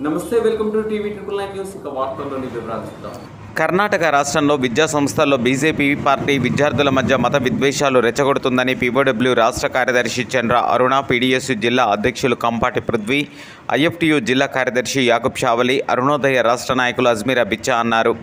నమస్తే welcome to TV triple nine news ఇక వార్తల్లోని వివరాలు చూద్దాం కర్ణాటక రాష్ట్రంలో విద్యా సంస్థల్లో బీజేపీ పార్టీ విద్యార్థుల మధ్య మత విద్వేషాలు రెచ్చగొడుతుందని పీఓడబ్ల్యూ రాష్ట్ర కార్యదర్శి చంద్ర అరుణ పీడీఎస్ జిల్లా అధ్యక్షులు కంపాటి పృథ్వీ ఐఎఫ్టియు జిల్లా కార్యదర్శి యాకబ్ షావలి అరుణోదయ రాష్ట్ర నాయకులు అజ్మీరా బిచ్చా అన్నారు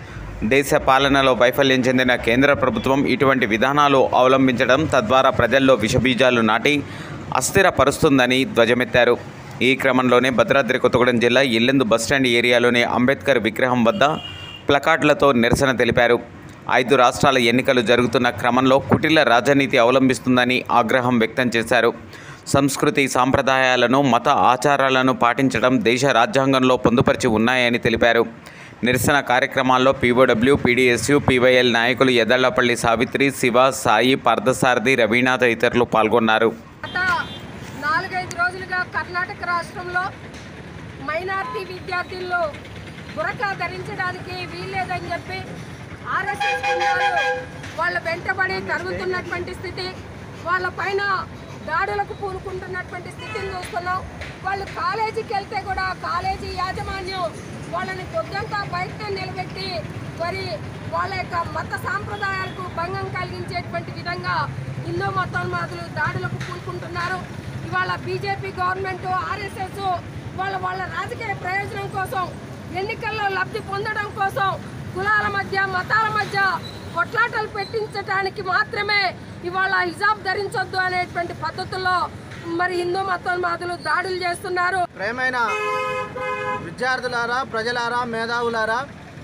దేశ పాలనలో వైఫల్యం చెందిన కేంద్ర ప్రభుత్వం ఇటువంటి విధానాలు అవలంబించడం తద్వారా ప్రజల్లో విషబీజాలు నాటి అస్థిరపరుస్తుందని ధ్వజమెత్తారు ఈ క్రమంలోనే భద్రాద్రి కొత్తగూడెం జిల్లా ఇల్లెందు బస్టాండ్ ఏరియాలోని అంబేద్కర్ విగ్రహం వద్ద ప్లకార్డులతో నిరసన తెలిపారు ఐదు రాష్ట్రాల ఎన్నికలు జరుగుతున్న క్రమంలో కుటిల రాజనీతి అవలంబిస్తుందని ఆగ్రహం వ్యక్తం చేశారు సంస్కృతి సాంప్రదాయాలను మత ఆచారాలను పాటించడం దేశ రాజ్యాంగంలో పొందుపరిచి ఉన్నాయని తెలిపారు నిరసన కార్యక్రమాల్లో పీఓడబ్ల్యూ పీడీఎస్యు పీవైఎల్ నాయకులు ఎదళ్లపల్లి సావిత్రి శివ సాయి పార్థసారథి రవీణ తదితరులు పాల్గొన్నారు గత నాలుగైదు రోజులుగా కర్ణాటక రాష్ట్రంలో మైనార్టీ విద్యార్థుల్లో బురకా ధరించడానికి వీల్లేదని చెప్పి ఆర్ఎస్ఎస్ బృందాలు వాళ్ళ వెంటబడి తరుగుతున్నటువంటి స్థితి వాళ్ళ పైన దాడులకు పూనుకుంటున్నటువంటి స్థితిని చూస్తున్నాం వాళ్ళు కాలేజీకి వెళ్తే కూడా కాలేజీ యాజమాన్యం వాళ్ళని పొద్దంతా బయట నిలబెట్టి మరి వాళ్ళ యొక్క మత సాంప్రదాయాలకు భంగం కలిగించేటువంటి విధంగా హిందూ మతోన్మాదులు దాడులకు పూనుకుంటున్నారు ఇవాళ బీజేపీ గవర్నమెంట్ ఆర్ఎస్ఎస్ వాళ్ళ వాళ్ళ రాజకీయ ప్రయోజనం కోసం ఎన్నికల్లో లబ్ధి పొందడం కోసం కులాల మధ్య మతాల మధ్య కొట్లాటలు పెట్టించడానికి మాత్రమే ఇవాళ హిజాబ్ ధరించొద్దు అనేటువంటి పద్ధతుల్లో మరి హిందూ మతోన్మాదులు దాడులు చేస్తున్నారు ప్రేమైన విద్యార్థులారా ప్రజలారా మేధావులారా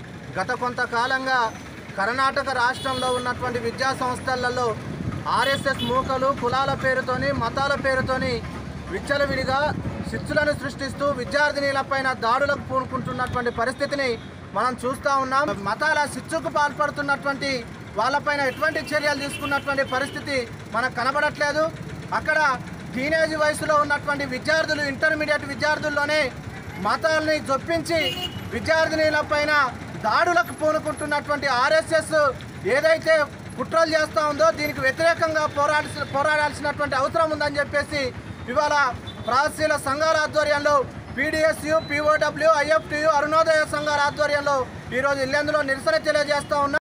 గత కొంతకాలంగా కర్ణాటక రాష్ట్రంలో ఉన్నటువంటి విద్యా సంస్థలలో ఆర్ఎస్ఎస్ మూకలు కులాల పేరుతోని మతాల పేరుతోని విచ్చలవిడిగా శిక్షులను సృష్టిస్తూ విద్యార్థినీలపైన దాడులకు పూనుకుంటున్నటువంటి పరిస్థితిని మనం చూస్తూ ఉన్నాం మతాల శిక్షకు పాల్పడుతున్నటువంటి వాళ్ళపైన ఎటువంటి చర్యలు తీసుకున్నటువంటి పరిస్థితి మనకు కనబడట్లేదు అక్కడ టీనేజ్ వయసులో ఉన్నటువంటి విద్యార్థులు ఇంటర్మీడియట్ విద్యార్థుల్లోనే మతాల్ని జొప్పించి విద్యార్థినీల పైన దాడులకు పూనుకుంటున్నటువంటి ఆర్ఎస్ఎస్ ఏదైతే కుట్రలు చేస్తూ ఉందో దీనికి వ్యతిరేకంగా పోరాడాల్సి పోరాడాల్సినటువంటి అవసరం ఉందని చెప్పేసి ఇవాళ ప్రాచీన సంఘాల ఆధ్వర్యంలో పీడిఎస్యు పీఓడబ్ల్యూ ఐఎఫ్టియు అరుణోదయ సంఘాల ఆధ్వర్యంలో ఈరోజు ఇల్లెందులో నిరసన తెలియజేస్తూ ఉన్నాం